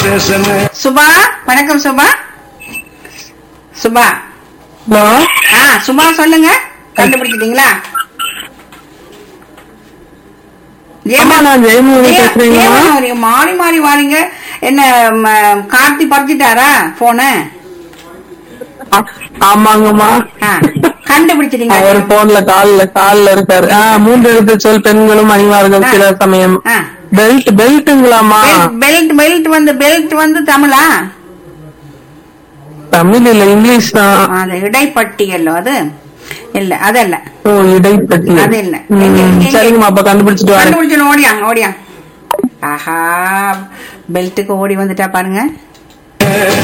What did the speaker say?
பேசணும் சுபா வணக்கம் சுபா சுபா ஹலோ ஆ சுபா சொல்லுங்க கண்டுபிடிச்சிட்டீங்களா ஆமா நான் ஜெயமோகன் ஏன் பேசுறீங்களா ஏன் வரீங்க? மாறி மாறி வாரீங்க என்ன ம, கார்த்தி பறிச்சிட்டாரா போன ஆமாங்கம்மா கண்டுபிடிச்சிட்டீங்க அவர் போன்ல கால்ல கால்ல இருக்காரு ஆ, மூன்று எழுத்து சொல் பெண்களும் அணிவார்கள் சில சமயம் ஆ. பெல்ட் பெல்ட்டுங்களாமா பெல்ட் பெல்ட் வந்து பெல்ட் வந்து தமிழா தமிழ் இல்ல இங்கிலீஷ் தான் அது இடைப்பட்டியல்லோ அது இல்ல அதல்ல ஓ இடைப்பட்டி அது இல்ல. ம், எங்க- எங்க- சரிங்கம்மா அப்ப கண்டுபிடிச்சிட்டு வரேன் கண்டுபிடிச்சு ஓடியாங்க ஓடியாங்க ஆஹா பெல்ட்டுக்கு ஓடி வந்துட்டா பாருங்க